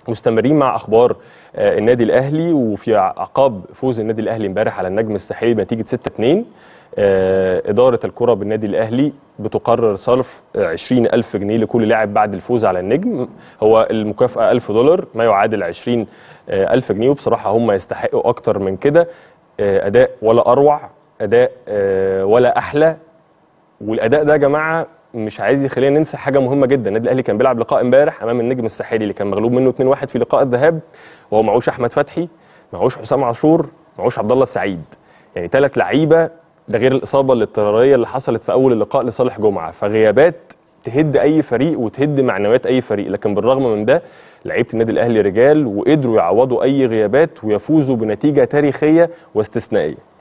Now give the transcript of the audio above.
مستمرين مع اخبار آه، النادي الاهلي وفي عقاب فوز النادي الاهلي امبارح على النجم الساحلي بنتيجه 6 2 إدارة الكرة بالنادي الأهلي بتقرر صرف 20 ألف جنيه لكل لاعب بعد الفوز على النجم هو المكافأة 1000 دولار ما يعادل 20 ألف جنيه وبصراحة هم يستحقوا أكتر من كده آه، أداء ولا أروع أداء آه، ولا أحلى والأداء ده يا جماعة مش عايز يخلينا ننسى حاجة مهمة جدا النادي الأهلي كان بيلعب لقاء امبارح أمام النجم الساحلي اللي كان مغلوب منه 2-1 في لقاء الذهاب وهو معهوش أحمد فتحي معهوش حسام عاشور معهوش عبد الله السعيد يعني ثلاث لعيبة ده غير الاصابه الاضطراريه اللي حصلت في اول اللقاء لصالح جمعه فغيابات تهد اي فريق وتهد معنويات اي فريق لكن بالرغم من ده لعيبه النادي الاهلي رجال وقدروا يعوضوا اي غيابات ويفوزوا بنتيجه تاريخيه واستثنائيه